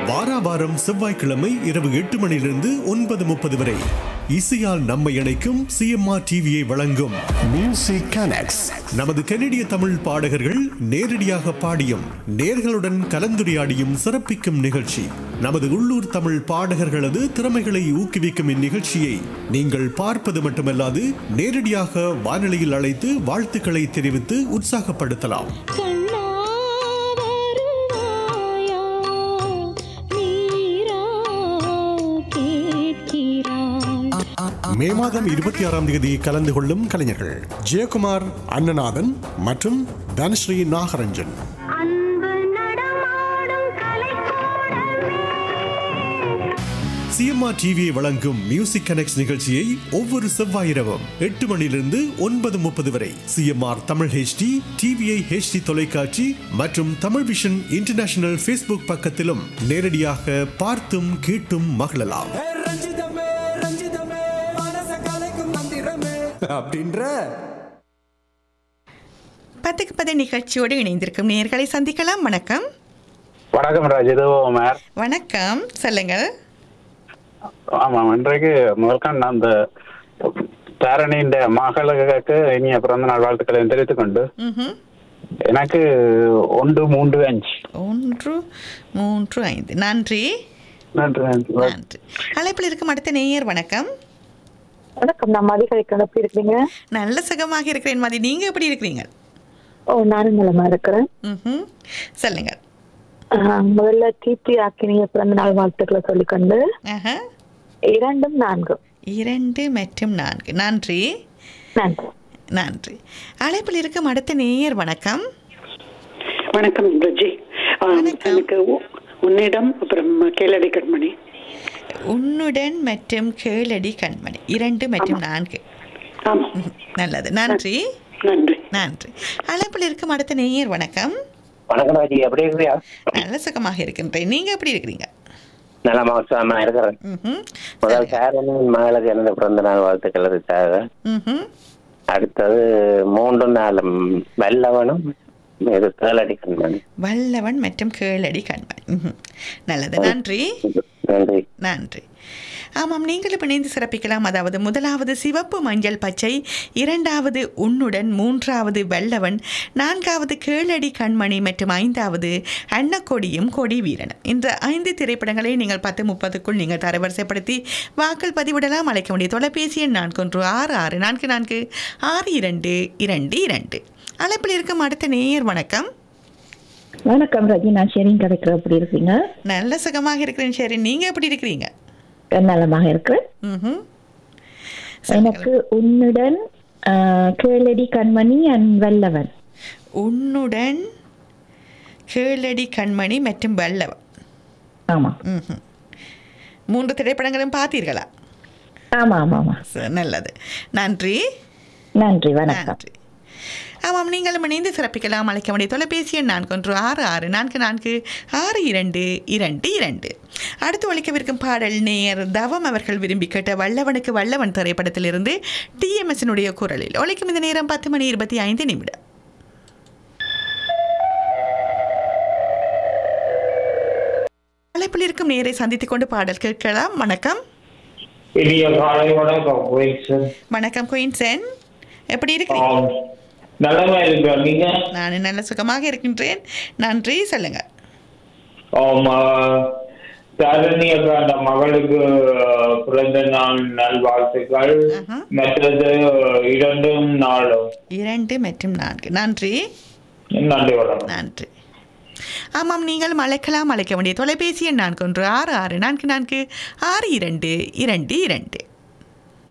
வாரா வாரம் செவ்வாய்க்கிழமை இரவு எட்டு மணியிலிருந்து ஒன்பது முப்பது வரை இசையால் நம்மை இணைக்கும் சிஎம்ஆர் டிவியை வழங்கும் மியூசிக் கனெக்ட்ஸ் நமது கனடிய தமிழ் பாடகர்கள் நேரடியாக பாடியும் நேர்களுடன் கலந்துரையாடியும் சிறப்பிக்கும் நிகழ்ச்சி நமது உள்ளூர் தமிழ் பாடகர்களது திறமைகளை ஊக்குவிக்கும் இந்நிகழ்ச்சியை நீங்கள் பார்ப்பது மட்டுமல்லாது நேரடியாக வானொலியில் அழைத்து வாழ்த்துக்களை தெரிவித்து உற்சாகப்படுத்தலாம் கண்ணா வருவாயா நீரா கேட்கிறாய் மே மாதம் இருபத்தி ஆறாம் தேதி கலந்து கொள்ளும் கலைஞர்கள் ஜெயக்குமார் அண்ணநாதன் மற்றும் தனஸ்ரீ நாகரஞ்சன் அன்பு நடமாடும் கலைக்கூடமே சிஎம்ஆர் டிவியை வழங்கும் மியூசிக் கனெக்ட்ஸ் நிகழ்ச்சியை ஒவ்வொரு செவ்வாய் இரவும் எட்டு மணியிலிருந்து ஒன்பது முப்பது வரை CMR Tamil HD TVI HD தொலைக்காட்சி மற்றும் தமிழ் விஷன் இன்டர்நேஷனல் ஃபேஸ்புக் பக்கத்திலும் நேரடியாக பார்த்தும் கேட்டும் மகிழலாம் ஏ ரஞ்சிதமே ரஞ்சிதமே மனச கலைக்கும் மந்திரமே அப்படின்ற பத்துக்கு பத்து நிகழ்ச்சியோடு இணைந்திருக்கும் நேர்களை சந்திக்கலாம் வணக்கம் வணக்கம் ராஜ் இது ஓமர் வணக்கம் சொல்லுங்கள் ஆமாம் இன்றைக்கு முதல்கண் அந்த தாரணியின் மகளுக்கு இனிய பிறந்த நாள் வாழ்த்துக்களை தெரிவித்துக் கொண்டு ம்ஹும். எனக்கு ஒன்று மூன்று அஞ்சு ஒன்று மூன்று ஐந்து நன்றி நன்றி நன்றி நன்றி அழைப்பில் இருக்கும் அடுத்த நேயர் வணக்கம் வணக்கம் நான் மதிகழிக்கணும் எப்படி இருக்கீங்க நல்ல சுகமாக இருக்கிறேன் மதி நீங்க எப்படி இருக்கிறீங்க ஓ நானும் நலமா இருக்கிறேன் ம்ஹும். சொல்லுங்கள் ஆஹ், முதல்ல தீப்தி ஆக்கினிய பிறந்த நாள் வாழ்த்துக்களை சொல்லிக்கொண்டு ஆஹா. இரண்டும் நான்கும் இரண்டு மற்றும் நான்கு நன்றி நன்றி நன்றி அழைப்பில் இருக்கும் அடுத்த நேயர் வணக்கம் வணக்கம் ரஜி ஆ, வணக்கம். எனக்கு உ- உன்னிடம் அப்புறம் கேளடி கண்மணி உன்னுடன் மற்றும் கேளடி கண்மணி இரண்டு மற்றும் நான்கு ஆமா ம்ஹும். நல்லது நன்றி நன்றி நன்றி அழைப்பில் இருக்கும் அடுத்த நேயர் வணக்கம் வணக்கம் ராஜி எப்படி இருக்கிறியா நல்ல சுகமாக இருக்கின்றேன் நீங்க எப்படி இருக்கிறீங்க நல்ல மாசமா இருக்கிறேன் ம்ஹும். முதல் தாரணியின் மகளுக்கு எனது பிறந்த நாள் வாழ்த்துக்கள் இருக்காக ம்ஹும். அடுத்தது மூன்று நாளும் வெள்ளவனும் இது கேளடி கண்மணி வல்லவன் மற்றும் கேளடி கண்மணி ம்ஹும். நல்லது நன்றி நன்றி நன்றி ஆமாம் நீங்களும் இணைந்து சிறப்பிக்கலாம் அதாவது முதலாவது சிவப்பு மஞ்சள் பச்சை இரண்டாவது உன்னுடன் மூன்றாவது வெள்ளவன் நான்காவது கேளடி கண்மணி மற்றும் ஐந்தாவது அன்னக்கொடியும் கொடி வீரனும் இந்த ஐந்து திரைப்படங்களை நீங்கள் பத்து முப்பதுக்குள் நீங்கள் தரவரிசைப்படுத்தி வாக்கள் பதிவிடலாம் அழைக்க வேண்டிய தொலைபேசி எண் நான்கு ஒன்று ஆறு ஆறு நான்கு நான்கு ஆறு இரண்டு இரண்டு இரண்டு அழைப்பில் இருக்கும் அடுத்த நேயர் வணக்கம் வணக்கம் ரஜி நான் ஷெரின் கிடைக்கிற எப்படி இருக்கீங்க நல்ல சுகமாக இருக்கிறேன் சரி நீங்கள் எப்படி இருக்கிறீங்க நலமாக இருக்கிறேன் ம்ஹும். எனக்கு உன்னுடன் ஆஹ், கேளடி கண்மணி அண்ட் வல்லவன் உன்னுடன் கேளடி கண்மணி மற்றும் வல்லவன் ஆமா ம்ஹும். மூன்று திரைப்படங்களும் பார்த்தீர்களா ஆமா ஆமா ஆமா ச- நல்லது நன்றி நன்றி வணக்கம் நன்றி ஆமாம் நீங்களும் இணைந்து சிறப்பிக்கலாம் அழைக்க வேண்டிய தொலைபேசி எண் நான்கு ஒன்று ஆறு ஆறு நான்கு நான்கு ஆறு இரண்டு இரண்டு இரண்டு அடுத்து ஒழிக்கவிருக்கும் பாடல் நேயர் தவம் அவர்கள் விரும்பி கேட்ட வல்லவனுக்கு வல்லவன் திரைப்படத்திலிருந்து டிஎம்எஸ்னுடைய குரலில் ஒழிக்கும் இந்த நேரம் பத்து மணி இருபத்தி ஐந்து நிமிடம் அழைப்பில் இருக்கும் நேரை சந்தித்துக் கொண்டு பாடல் கேட்கலாம் வணக்கம் இனிய காலை வணக்கம் குயின்சன் வணக்கம் குயின்சன் எப்படி இருக்கிறீங்க ஆம். நலமா இருக்கா நீங்க நான் நல்ல சுகமாக இருக்கின்றேன் நன்றி சொல்லுங்க ஆமா தரணி அக்கா அந்த மகளுக்கு அஹ், பிறந்த நாள் நல்வாழ்த்துக்கள் ஆஹா. மற்றது இரண்டும் நாளும் இரண்டு மற்றும் நான்கு நன்றி நன்றி வணக்கம் நன்றி ஆமாம் நீங்கள் அழைக்கலாம் அழைக்க வேண்டிய தொலைபேசி எண் நான்கு ஒன்று ஆறு ஆறு நான்கு நான்கு ஆறு இரண்டு இரண்டு இரண்டு